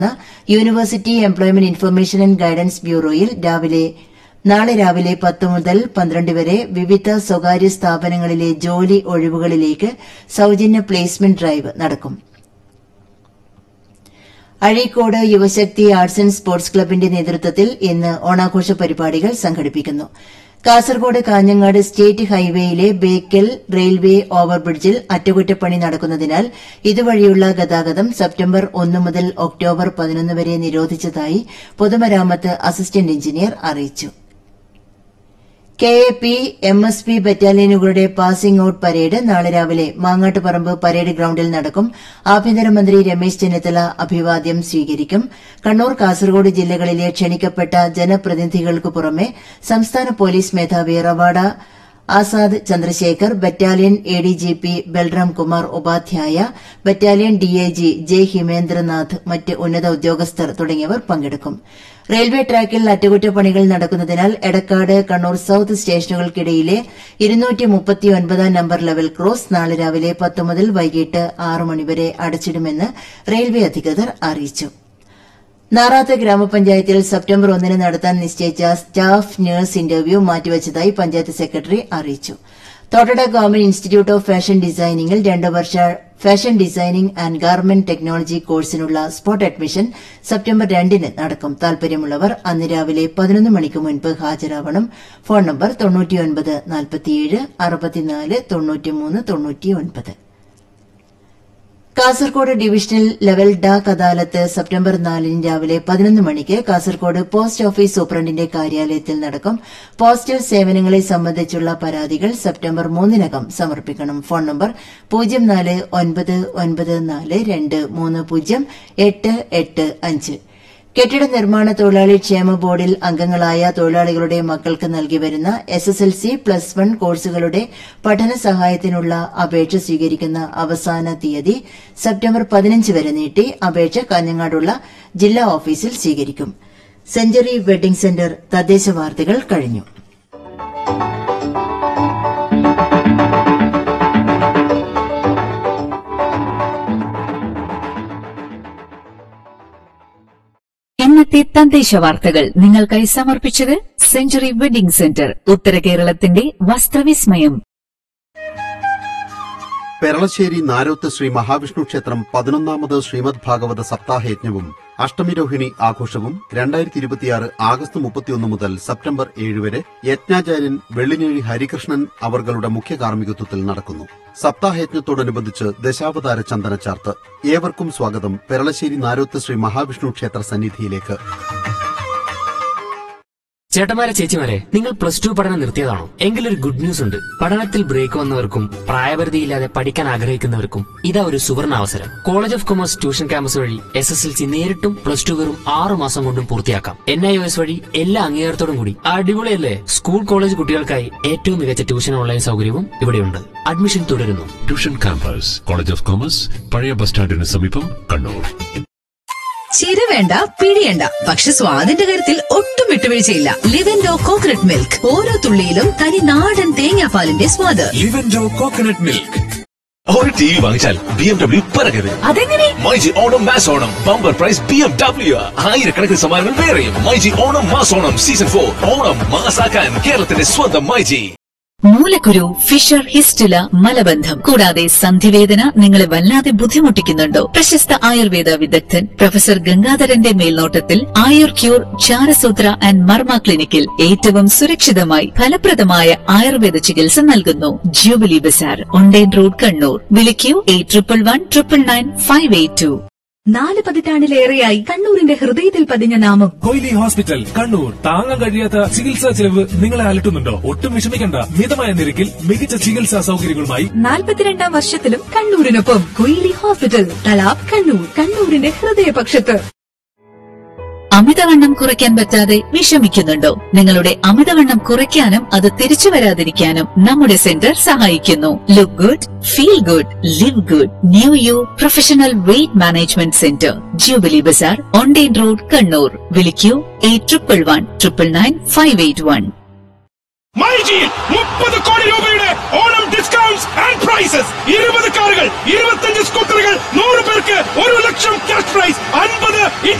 university employment information and guidance ബ്യൂറോയിൽ രാവിലെ നാളെ രാവിലെ പത്ത് മുതൽ പന്ത്രണ്ട് വരെ വിവിധ സ്വകാര്യ സ്ഥാപനങ്ങളിലെ ജോലി ഒഴിവുകളിലേക്ക് സൌജന്യ പ്ലേസ്മെന്റ് ഡ്രൈവ് നടക്കും Azhikode Yuvashakti arts and sports ക്ലബിന്റെ നേതൃത്വത്തിൽ ഇന്ന് ഓണാഘോഷ പരിപാടികൾ സംഘടിപ്പിക്കുന്നു കാസർഗോഡ് കാഞ്ഞങ്ങാട് സ്റ്റേറ്റ് ഹൈവേയിലെ ബേക്കൽ റെയിൽവേ ഓവർബ്രിഡ്ജിൽ അറ്റകുറ്റപ്പണി നടക്കുന്നതിനാൽ ഇതുവഴിയുള്ള ഗതാഗതം സെപ്റ്റംബർ ഒന്ന് മുതൽ ഒക്ടോബർ പതിനൊന്ന് വരെ നിരോധിച്ചതായി പൊതുമരാമത്ത് അസിസ്റ്റന്റ് എഞ്ചിനീയർ അറിയിച്ചു K A P M S P ബറ്റാലിയനുകളുടെ പാസിംഗ് ഔട്ട് പരേഡ് നാളെ രാവിലെ മാങ്ങാട്ടുപറമ്പ് പരേഡ് ഗ്രൌണ്ടിൽ നടക്കും ആഭ്യന്തരമന്ത്രി രമേശ് ചെന്നിത്തല അഭിവാദ്യം സ്വീകരിക്കും കണ്ണൂർ കാസർഗോഡ് ജില്ലകളിലെ ക്ഷണിക്കപ്പെട്ട ജനപ്രതിനിധികൾക്കു പുറമെ സംസ്ഥാന പോലീസ് മേധാവി Ravada Azad Chandrasekhar battalion ADGP Balram Kumar Upadhyay battalion DIG J Himendranath മറ്റ് ഉന്നത ഉദ്യോഗസ്ഥർ തുടങ്ങിയവർ പങ്കെടുക്കും റെയിൽവേ ട്രാക്കിൽ അറ്റകുറ്റപ്പണികൾ നടക്കുന്നതിനാൽ എടക്കാട് കണ്ണൂർ സൌത്ത് സ്റ്റേഷനുകൾക്കിടയിലെ നമ്പർ ലെവൽ ക്രോസ് നാളെ രാവിലെ പത്ത് മുതൽ വൈകിട്ട് ആറ് മണിവരെ അടച്ചിടുമെന്ന് റെയിൽവേ അധികൃതർ അറിയിച്ചു നാറാത്ത് ഗ്രാമപഞ്ചായത്തിൽ സെപ്റ്റംബർ ഒന്നിന് നടത്താൻ നിശ്ചയിച്ച സ്റ്റാഫ് നഴ്സ് ഇന്റർവ്യൂ മാറ്റിവച്ചതായി പഞ്ചായത്ത് സെക്രട്ടറി അറിയിച്ചു Thottada government institute of fashion ഡിസൈനിംഗിൽ രണ്ട് വർഷ fashion designing and garment technology കോഴ്സിനുള്ള സ്പോട്ട് അഡ്മിഷൻ സെപ്റ്റംബർ രണ്ടിന് നടക്കും താൽപര്യമുള്ളവർ അന്ന് രാവിലെ പതിനൊന്ന് മണിക്ക് മുൻപ് ഹാജരാവണം ഫോൺ നമ്പർ തൊണ്ണൂറ്റിയൊൻപത് നാൽപ്പത്തിയേഴ് അറുപത്തിനാല് തൊണ്ണൂറ്റിമൂന്ന് തൊണ്ണൂറ്റിയൊൻപത് Kasaragod divisional level Dak Adalat September നാലിന് രാവിലെ പതിനൊന്ന് മണിക്ക് കാസർകോട് പോസ്റ്റ് ഓഫീസ് സൂപ്രണ്ടിന്റെ കാര്യാലയത്തിൽ നടക്കും പോസ്റ്റൽ സേവനങ്ങളെ സംബന്ധിച്ചുള്ള പരാതികൾ സെപ്റ്റംബർ മൂന്നിനകം സമർപ്പിക്കണം ഫോൺ നമ്പർ പൂജ്യം നാല് ഒൻപത് ഒൻപത് നാല് രണ്ട് മൂന്ന് പൂജ്യം എട്ട് എട്ട് അഞ്ച് കെട്ടിട നിർമ്മാണ തൊഴിലാളി ക്ഷേമ ബോർഡിൽ അംഗങ്ങളായ തൊഴിലാളികളുടെ മക്കൾക്ക് നൽകി വരുന്ന S S L C plus one കോഴ്സുകളുടെ പഠന സഹായത്തിനുള്ള അപേക്ഷ സ്വീകരിക്കുന്ന അവസാന തീയതി സെപ്റ്റംബർ പതിനഞ്ച് വരെ നീട്ടി അപേക്ഷ കാഞ്ഞങ്ങാടുള്ള ജില്ലാ ഓഫീസിൽ സ്വീകരിക്കും സെഞ്ചുറി വെഡ്ഡിംഗ് സെന്റർ തദ്ദേശ വാർത്തകൾ കഴിഞ്ഞു ഇന്നത്തെ തദ്ദേശ വാർത്തകൾ നിങ്ങൾക്കായി സമർപ്പിച്ചത് സെഞ്ചുറി വെഡിംഗ് സെന്റർ ഉത്തര കേരളത്തിന്റെ വസ്ത്രവിസ്മയം പെരളശ്ശേരി നാരോത്ത് ശ്രീ മഹാവിഷ്ണു ക്ഷേത്രം പതിനൊന്നാമത് ശ്രീമദ് ഭാഗവത സപ്താഹയജ്ഞവും അഷ്ടമിരോഹിണി ആഘോഷവും രണ്ടായിരത്തി ഇരുപത്തിയാറ് ആഗസ്റ്റ് മുപ്പത്തിയൊന്ന് മുതൽ സെപ്റ്റംബർ ഏഴ് വരെ യജ്ഞാചാര്യൻ വെള്ളിനേഴി ഹരികൃഷ്ണൻ അവർകളുടെ മുഖ്യ കാർമ്മികത്വത്തിൽ നടക്കുന്നു സപ്താഹയജ്ഞത്തോടനുബന്ധിച്ച് ദശാവതാര ചന്ദനച്ചാർത്ത് ഏവർക്കും സ്വാഗതം പെരളശ്ശേരി നാരോത്ത് ശ്രീ മഹാവിഷ്ണു ക്ഷേത്ര സന്നിധിയിലേക്ക് ചേട്ടന്മാരെ ചേച്ചിമാരെ നിങ്ങൾ പ്ലസ് ടു പഠനം നിർത്തിയതാണോ എങ്കിലൊരു ഗുഡ് ന്യൂസ് ഉണ്ട് പഠനത്തിൽ ബ്രേക്ക് വന്നവർക്കും പ്രായപരിധിയില്ലാതെ പഠിക്കാൻ ആഗ്രഹിക്കുന്നവർക്കും ഇതാ ഒരു സുവർണ അവസരം college of commerce tuition campus വഴി എസ് എസ് എൽ സി നേരിട്ടും പ്ലസ് ടു വെറും ആറു മാസം കൊണ്ടും പൂർത്തിയാക്കാം എൻ ഐ എസ് വഴി എല്ലാ അംഗീകാരത്തോടും കൂടി അടിപൊളിയല്ലേ സ്കൂൾ കോളേജ് കുട്ടികൾക്കായി ഏറ്റവും മികച്ച ട്യൂഷൻ ഓൺലൈൻ സൗകര്യവും ഇവിടെയുണ്ട് അഡ്മിഷൻ തുടരുന്നു tuition campus college of commerce പഴയ ബസ് സ്റ്റാൻഡിന് സമീപം കണ്ണൂർ ചിര വേണ്ട പിഴിയണ്ട പക്ഷെ സ്വാദിന്റെ കാര്യത്തിൽ ഒട്ടും വിട്ടുവീഴ്ചയില്ല ലിവൻഡോ കോക്കനട്ട് മിൽക്ക് ഓരോ തുള്ളിയിലും തനി നാടൻ തേങ്ങാപ്പാലിന്റെ സ്വാദ് ലിവൻഡോ കോക്കനട്ട് മിൽക്ക് ഒരു ടി വി വാങ്ങിച്ചാൽ ബി എം ഡബ്ല്യു പിറകരുത് അതെങ്ങനെ myG Onam mass Onam bumper prize B M W ആയിരക്കണക്കിന് സമ്മാനങ്ങൾ വേറെയും myG Onam mass Onam season for Onam മാസാക്കാൻ കേരളത്തിന്റെ സ്വന്തം മൈജി മൂലക്കുരു ഫിഷർ ഹിസ്റ്റുല മലബന്ധം കൂടാതെ സന്ധിവേദന നിങ്ങളെ വല്ലാതെ ബുദ്ധിമുട്ടിക്കുന്നുണ്ടോ പ്രശസ്ത ആയുർവേദ വിദഗ്ധൻ പ്രൊഫസർ ഗംഗാധരന്റെ മേൽനോട്ടത്തിൽ ആയുർ ക്യൂർ ചാരസൂത്ര ആൻഡ് മർമ്മ ക്ലിനിക്കിൽ ഏറ്റവും സുരക്ഷിതമായി ഫലപ്രദമായ ആയുർവേദ ചികിത്സ നൽകുന്നു jubilee bazaar Onden road Kannur വിളിക്കൂ eight triple one triple nine five eight two നാല് പതിറ്റാണ്ടിലേറെയായി കണ്ണൂരിന്റെ ഹൃദയത്തിൽ പതിഞ്ഞ നാമം കൊയിലി ഹോസ്പിറ്റൽ കണ്ണൂർ താങ്ങാൻ കഴിയാത്ത ചികിത്സാ ചെലവ് നിങ്ങളെ അലട്ടുന്നുണ്ടോ ഒട്ടും വിഷമിക്കണ്ട മിതമായ നിരക്കിൽ മികച്ച ചികിത്സാ സൗകര്യങ്ങളുമായി നാൽപ്പത്തിരണ്ടാം വർഷത്തിലും കണ്ണൂരിനൊപ്പം കൊയിലി ഹോസ്പിറ്റൽ തലാബ് കണ്ണൂർ കണ്ണൂരിന്റെ ഹൃദയപക്ഷത്ത് അമിതവണ്ണം കുറയ്ക്കാൻ പറ്റാതെ വിഷമിക്കുന്നുണ്ടോ നിങ്ങളുടെ അമിതവണ്ണം കുറയ്ക്കാനും അത് തിരിച്ചു വരാതിരിക്കാനും നമ്മുടെ സെന്റർ സഹായിക്കുന്നു look good feel good live good new you professional weight management centre jubilee bazaar online road Kannur വിളിക്കൂ eight triple one triple nine five eight one മൈജിയിൽ മുപ്പത് കോടി രൂപയുടെ Onam discounts and prize prizes ഇരുപത് കാറുകൾ ഇരുപത്തഞ്ച് സ്കൂട്ടറുകൾ നൂറ് പേർക്ക് ഒരു ലക്ഷം ക്യാഷ് പ്രൈസ് അൻപത്